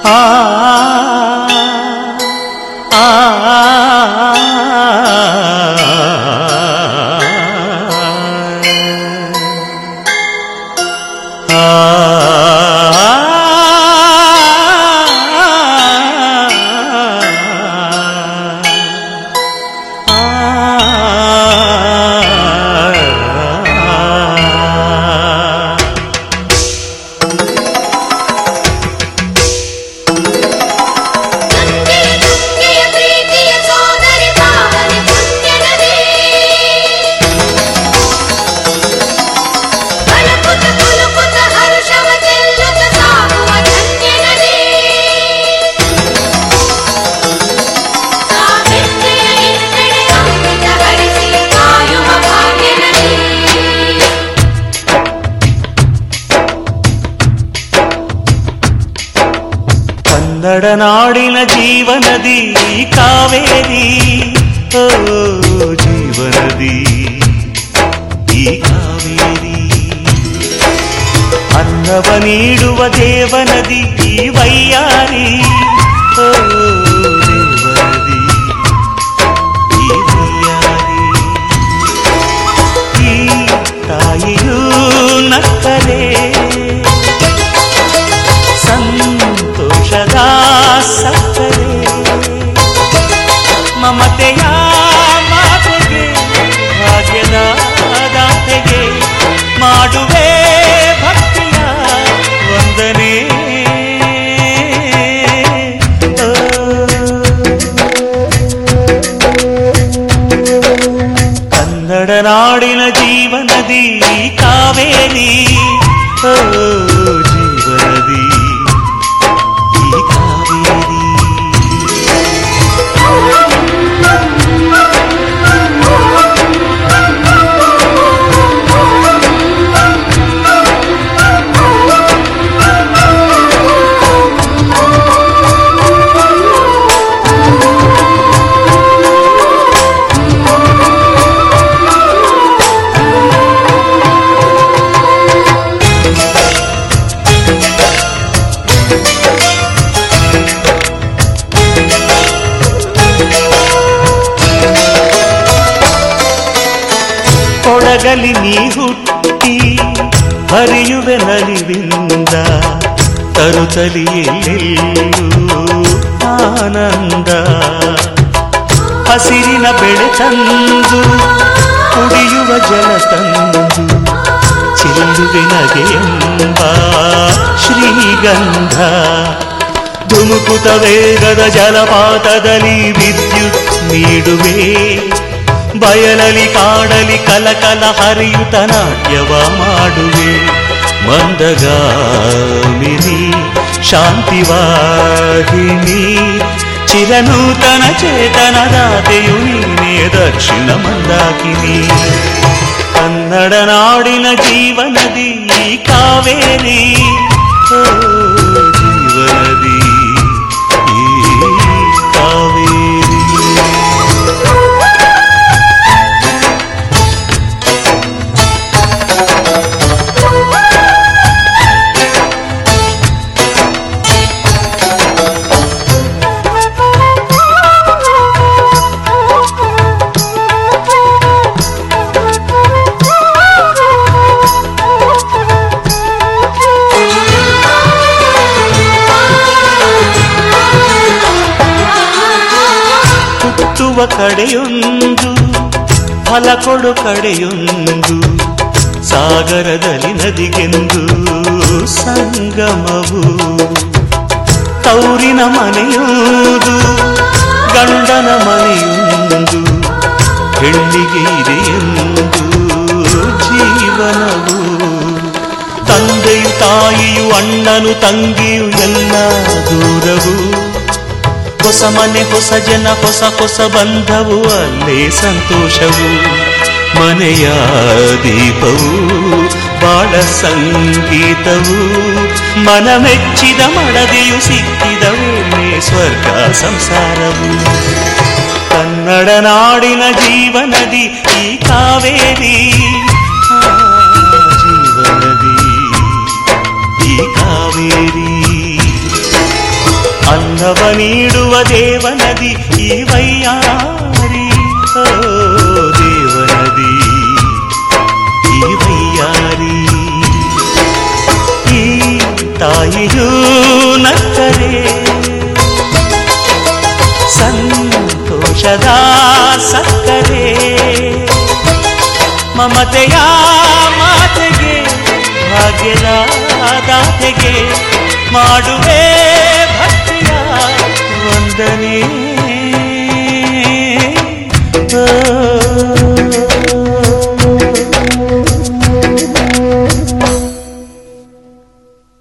ಆ ಆ ಗಂಗೆಯ ತುಂಗೆಯ ಪ್ರೀತಿಯ ಸೋದರಿ ಪಾವನಿ ಪುಣ್ಯ ನದಿ ಕಳಕುತ ಕುಲುಕುತ ಹರ್ಷವ ಚೆಲ್ಲುತ್ತ ಸಾಗುವ ಧನ್ಯ ನದಿ ಕಾವೆಣ್ಣೆಯ ಹಿನ್ನಡೆ ಅಮೃತ ಹರಿಸಿ ಕಾಯುವ ಭಾಗ್ಯ ನದಿ ಕನ್ನಡ ನಾಡಿನ ಜೀವನದಿ ಕಾವೇರಿ ಓ ಜೀವನದಿ ಈ ಕಾವೇರಿ ಅನ್ನವ ನೀಡುವ ದೇವನದಿ ಈ ವೈಯಾರಿ ಓ ದೇವನದಿ ಈ ವೈಯಾರಿ ಈ ತಾಯಿಯೂ ನಕ್ಕರೆ ಸಂತೋಷದ ಸಕ್ಕರೆ ಮಮತೆಯ ಮಾತೆಗೆ ಭಾಗ್ಯದ ದಾತೆಗೆ ಮಾಡುವೆ ಭಕ್ತಿಯ ವಂದನೆ ಓ. ಕನ್ನಡ ನಾಡಿನ ಜೀವನದಿ ಕಾವೇರಿ ಓ ಜೀವನದಿ ಈ ಕಾವೇರಿ ಕೊಡಗಲಿ ನೀ ಹುಟ್ಟಿ ಹರಿಯುವೆ ನಲಿವಿಂದ ತರುತ್ತಲಿಯೆಲ್ಲೆಲ್ಲೂ ಆನಂದ ಹಸಿರಿನ ಬೆಳೆ ತಂದು ಕುಡಿಯುವ ಜಲ ತಂದು ಚೆಲ್ಲುವೆ ನಗೆಯೆಂಬ ಶ್ರೀಗಂಧ ಧುಮುಕುತ ವೇಗದ ಜಲಪಾತದಲ್ಲಿ ವಿದ್ಯುತ್ ನೀಡುವೆ ಬಯಲಲಿ ಕಾಡಲಿ ಕಲಕಲ ಹರಿಯುತ ನಾಟ್ಯವ ಮಾಡುವೆ ಮಂದಗಾಮಿನಿ ಶಾಂತಿವಾಹಿನಿ ಚಿರನೂತನ ಚೇತನದಾತೆಯು ನೀನೇ ದಕ್ಷಿಣ ಮಂದಾಕಿನಿ ಕನ್ನಡ ನಾಡಿನ ಜೀವನದಿ ಈ ಕಾವೇರಿ ಓ ಜೀವನದಿ ಈ ಕಾವೇರಿ ಹುಟ್ಟುವ ಕಡೆಯೊಂದು ಫಲ ಕೊಡು ಕಡೆಯೊಂದು ಸಾಗರದಲ್ಲಿ ನದಿಗೆಂದು ಸಂಗಮವು ತೌರಿನ ಮನೆಯುವುದು ಗಂಡನ ಮನೆಯೊಂದು ಹೆಣ್ಣಿಗೆ ಇದೆಯೆಂದು ಜೀವನವು ತಂದೆಯು ತಾಯಿಯು ಅಣ್ಣನು ತಂಗಿಯು ಎಲ್ಲ ದೂರವು ಹೊಸ ಮನೆ ಹೊಸ ಜನ ಹೊಸ ಹೊಸ ಬಂಧವು ಅಲ್ಲೇ ಸಂತೋಷವು ಮನೆಯ ದೀಪವು ಬಾಳ ಸಂಗೀತವು ಮನ ಮೆಚ್ಚಿದ ಮಡದೆಯು ಸಿಕ್ಕಿದ ವೇಳೆ ಸ್ವರ್ಗ ಸಂಸಾರವು ಕನ್ನಡ ನಾಡಿನ ಜೀವನದಿ ಈ ಕಾವೇರಿ ಆ, ಜೀವನದಿ ಈ ಕಾವೇರಿ ದೇವನದಿ ಈ ವೈಯಾರಿ ಓ ದೇವನದಿ ಈ ವೈಯಾರಿ ಈ ತಾಯಿಯೂ ನಕ್ಕರೆ ಸಂತೋಷದ ಸಕ್ಕರೆ ಮಮತೆಯ ಮಾತೆಗೆ ಭಾಗ್ಯದ ದಾತೆಗೆ ಮಾಡುವೆ